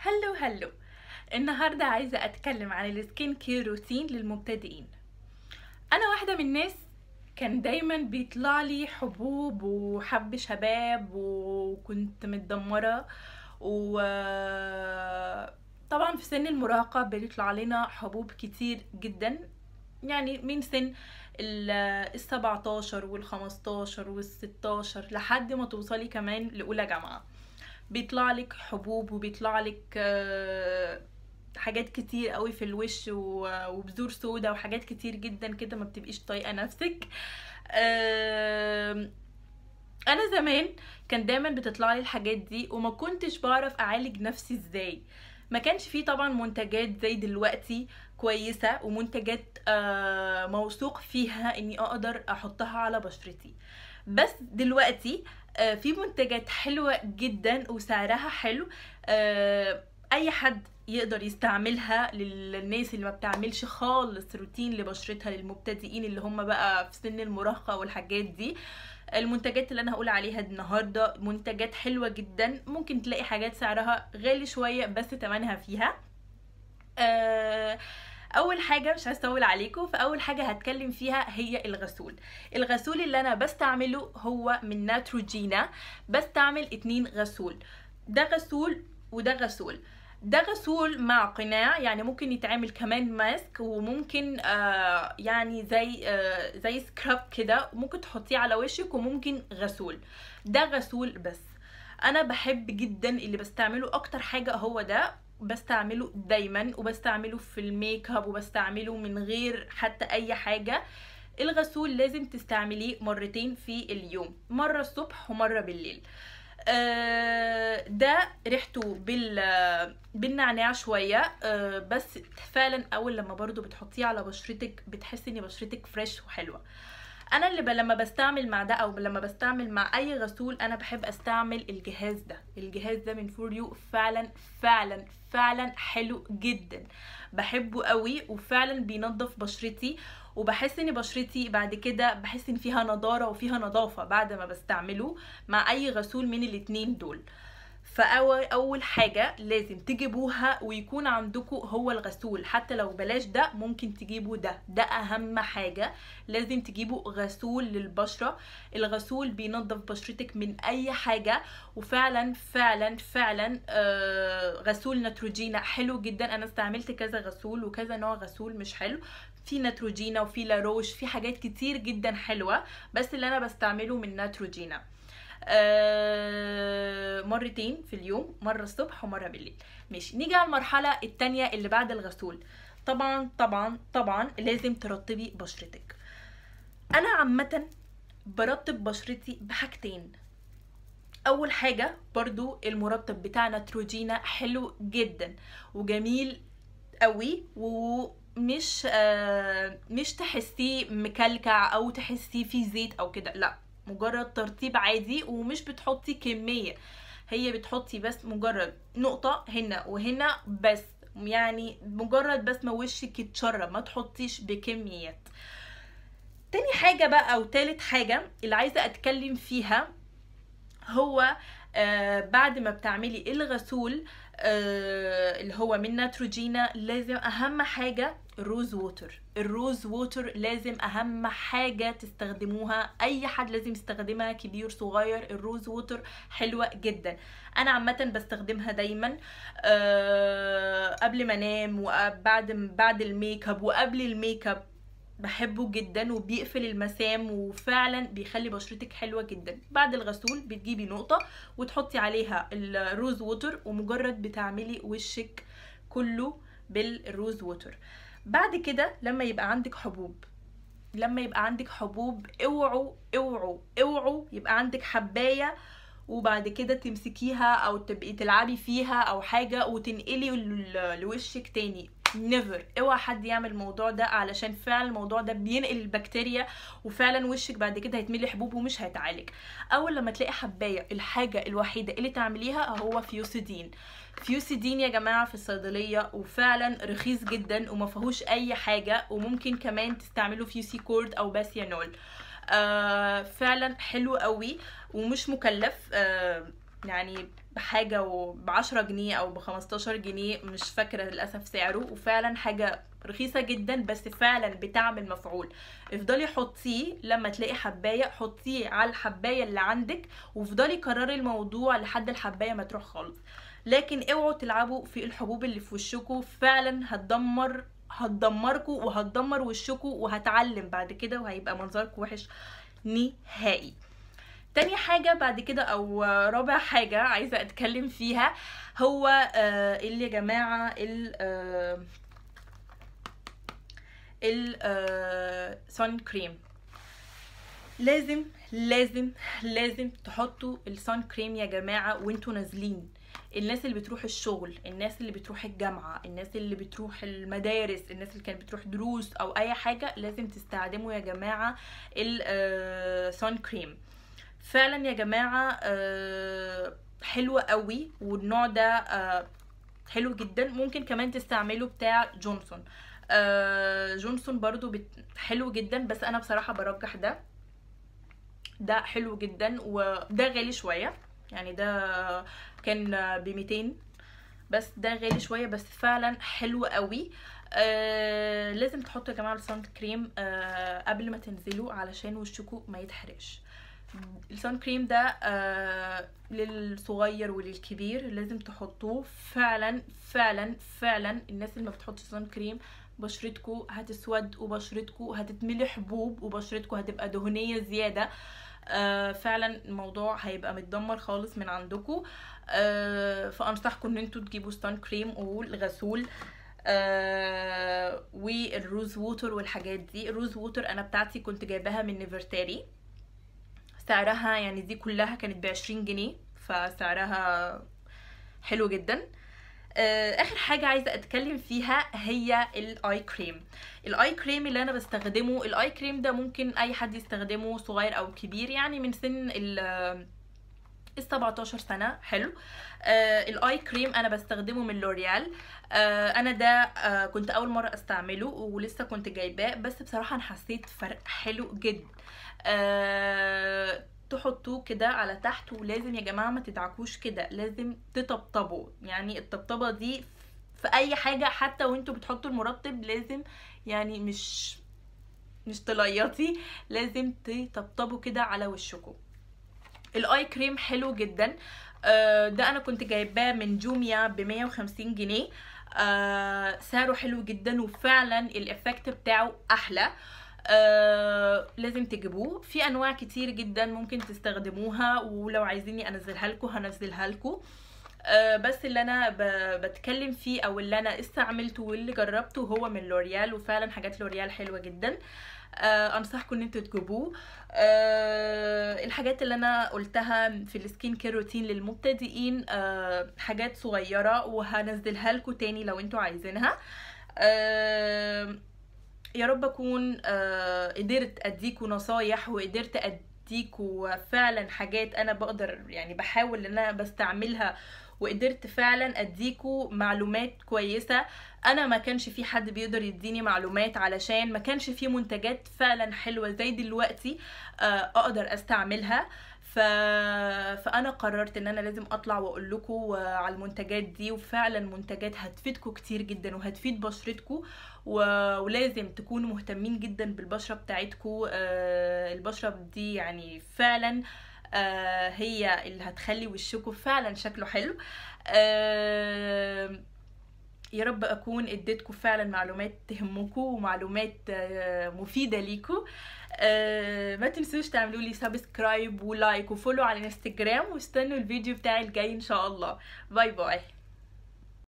هلو هلو النهاردة عايزة أتكلم عن السكين كير روتين للمبتدئين أنا واحدة من الناس كان دايما بيطلع لي حبوب وحب شباب وكنت متدمرة و طبعا في سن المراهقة بيطلع لنا حبوب كتير جدا يعني من سن ال 17 وال 15 وال 16 لحد ما توصلي كمان لأولى جامعة بيطلع لك حبوب وبيطلع لك آه، حاجات كتير قوي في الوش و- وبذور سودا وحاجات كتير جدا كده ما بتبقيش طايقه نفسك آم، انا زمان كان دايما بتطلع لي الحاجات دي وما كنتش بعرف اعالج نفسي ازاي ما كانش فيه طبعا منتجات زي دلوقتي كويسة ومنتجات آه، موثوق فيها اني اقدر احطها على بشرتي بس دلوقتي آه، في منتجات حلوة جدا وسعرها حلو آه، اي حد يقدر يستعملها للناس اللي ما بتعملش خالص روتين لبشرتها للمبتدئين اللي هم بقى في سن المراهقة والحاجات دي المنتجات اللي انا هقول عليها النهارده منتجات حلوه جدا ممكن تلاقي حاجات سعرها غالي شويه بس تمنها فيها آه، اول حاجه مش هستول عليكم فاول حاجه هتكلم فيها هي الغسول الغسول اللي انا بستعمله هو من ناتروجينا بستعمل اتنين غسول ده غسول وده غسول ده غسول مع قناع يعني ممكن يتعمل كمان ماسك وممكن آه يعني زي آه زي سكراب كده ممكن تحطيه على وشك وممكن غسول ده غسول بس انا بحب جدا اللي بستعمله اكتر حاجه هو ده بستعمله دايما وبستعمله في الميك اب وبستعمله من غير حتى اي حاجه الغسول لازم تستعمليه مرتين في اليوم مره الصبح ومره بالليل آه، ده ريحته بال بالنعناع شويه آه، بس فعلا اول لما برضو بتحطيه على بشرتك بتحسي ان بشرتك فريش وحلوه انا اللي ب... لما بستعمل مع ده او لما بستعمل مع اي غسول انا بحب استعمل الجهاز ده الجهاز ده من فوريو فعلا فعلا فعلا حلو جدا بحبه قوي وفعلا بينظف بشرتي وبحس ان بشرتي بعد كده بحس ان فيها نضاره وفيها نظافه بعد ما بستعمله مع اي غسول من الاتنين دول فاول اول حاجه لازم تجيبوها ويكون عندكم هو الغسول حتى لو بلاش ده ممكن تجيبوا ده ده اهم حاجه لازم تجيبوا غسول للبشره الغسول بينظف بشرتك من اي حاجه وفعلا فعلا فعلا آه غسول نتروجينا حلو جدا انا استعملت كذا غسول وكذا نوع غسول مش حلو في نتروجينا وفي لاروش في حاجات كتير جدا حلوه بس اللي انا بستعمله من نتروجينا آه، مرتين في اليوم مرة الصبح ومرة بالليل ماشي نيجي على المرحلة التانية اللي بعد الغسول طبعا طبعا طبعا لازم ترطبي بشرتك انا عامة برطب بشرتي بحاجتين اول حاجة برضو المرطب بتاع نتروجينا حلو جدا وجميل قوي ومش آه مش تحسيه مكلكع او تحسيه فيه زيت او كده لا مجرد ترطيب عادي ومش بتحطي كمية هي بتحطي بس مجرد نقطة هنا وهنا بس يعني مجرد بس ما وشك يتشرب ما تحطيش بكميات تاني حاجة بقى او تالت حاجة اللي عايزة اتكلم فيها هو آه بعد ما بتعملي الغسول آه اللي هو من ناتروجينا لازم اهم حاجة الروز ووتر الروز ووتر لازم اهم حاجة تستخدموها اي حد لازم يستخدمها كبير صغير الروز ووتر حلوة جدا انا عامة بستخدمها دايما آه قبل ما انام وبعد بعد الميك اب وقبل الميك اب بحبه جدا وبيقفل المسام وفعلا بيخلي بشرتك حلوه جدا بعد الغسول بتجيبي نقطه وتحطي عليها الروز ووتر ومجرد بتعملي وشك كله بالروز ووتر بعد كده لما يبقى عندك حبوب لما يبقى عندك حبوب اوعوا اوعوا اوعوا يبقى عندك حبايه وبعد كده تمسكيها او تبقي تلعبي فيها او حاجه وتنقلي ل- لوشك تاني نيفر اوعى حد يعمل الموضوع ده علشان فعلا الموضوع ده بينقل البكتيريا وفعلا وشك بعد كده هيتملي حبوب ومش هيتعالج اول لما تلاقي حبايه الحاجه الوحيده اللي تعمليها هو فيوسيدين فيوسيدين يا جماعه في الصيدليه وفعلا رخيص جدا وما فيهوش اي حاجه وممكن كمان تستعملوا فيوسي كورد او باسيانول آه فعلا حلو قوي ومش مكلف آه يعني بحاجة وب 10 جنيه او ب 15 جنيه مش فاكرة للأسف سعره وفعلا حاجة رخيصة جدا بس فعلا بتعمل مفعول افضلي حطيه لما تلاقي حباية حطيه على الحباية اللي عندك وافضلي كرري الموضوع لحد الحباية ما تروح خالص لكن اوعوا تلعبوا في الحبوب اللي في وشكوا فعلا هتدمر هتدمركوا وهتدمر وشكوا وهتعلم بعد كده وهيبقى منظركوا وحش نهائي تاني حاجة بعد كده او رابع حاجة عايزة اتكلم فيها هو آه اللي يا جماعة ال آه السان كريم لازم لازم لازم تحطوا السان كريم يا جماعه وانتوا نازلين الناس اللي بتروح الشغل الناس اللي بتروح الجامعه الناس اللي بتروح المدارس الناس اللي كانت بتروح دروس او اي حاجه لازم تستخدموا يا جماعه السان كريم فعلا يا جماعه آه، حلوه قوي والنوع ده آه، حلو جدا ممكن كمان تستعملوا بتاع جونسون آه، جونسون برضو بت... حلو جدا بس انا بصراحه برجح ده ده حلو جدا وده غالي شويه يعني ده كان ب 200 بس ده غالي شويه بس فعلا حلو قوي آه لازم تحطوا يا جماعه السان كريم آه قبل ما تنزلوا علشان وشكم ما يتحرقش السان كريم ده آه للصغير وللكبير لازم تحطوه فعلا فعلا فعلا الناس اللي ما بتحطش سان كريم بشرتكو هتسود وبشرتكو هتتملي حبوب وبشرتكو هتبقى دهنيه زياده آه فعلا الموضوع هيبقى متدمر خالص من عندكم آه فانصحكم ان انتوا تجيبوا ستان كريم والغسول آه والروز ووتر والحاجات دي الروز ووتر انا بتاعتي كنت جايباها من نيفرتاري سعرها يعني دي كلها كانت بعشرين جنيه فسعرها حلو جدا آه، اخر حاجه عايزه اتكلم فيها هي الاي كريم الاي كريم اللي انا بستخدمه الاي كريم ده ممكن اي حد يستخدمه صغير او كبير يعني من سن ال ال 17 سنه حلو آه الاي كريم انا بستخدمه من لوريال آه انا ده آه كنت اول مره استعمله ولسه كنت جايباه بس بصراحه انا حسيت فرق حلو جدا آه تحطوه كده على تحت ولازم يا جماعه ما تدعكوش كده لازم تطبطبوا يعني الطبطبه دي في اي حاجه حتى وانتوا بتحطوا المرطب لازم يعني مش مش تليطي لازم تطبطبوا كده على وشكم الاي كريم حلو جدا آه، ده انا كنت جايباه من جوميا ب 150 جنيه آه، سعره حلو جدا وفعلا الافكت بتاعه احلى آه لازم تجيبوه في انواع كتير جدا ممكن تستخدموها ولو عايزيني انزلها لكم هنزلها لكم آه بس اللي انا ب- بتكلم فيه او اللي انا استعملته واللي جربته هو من لوريال وفعلا حاجات لوريال حلوه جدا آه انصحكم ان انتوا تجيبوه آه الحاجات اللي انا قلتها في السكين كير روتين للمبتدئين آه حاجات صغيره وهنزلها لكم تاني لو انتوا عايزينها آه يا رب اكون آه، قدرت اديكوا نصايح وقدرت اديكوا فعلا حاجات انا بقدر يعني بحاول ان انا بستعملها وقدرت فعلا اديكوا معلومات كويسة انا ما كانش في حد بيقدر يديني معلومات علشان ما كانش في منتجات فعلا حلوة زي دلوقتي آه، اقدر استعملها ف... فانا قررت ان انا لازم اطلع واقول لكم على المنتجات دي وفعلا منتجات هتفيدكم كتير جدا وهتفيد بشرتكم و... ولازم تكونوا مهتمين جدا بالبشره بتاعتكم آه البشره دي يعني فعلا آه هي اللي هتخلي وشكم فعلا شكله حلو آه يا رب اكون اديتكم فعلا معلومات تهمكم ومعلومات آه، مفيده ليكم آه، ما تنسوش تعملوا لي سبسكرايب ولايك وفولو على الانستجرام واستنوا الفيديو بتاعي الجاي ان شاء الله باي باي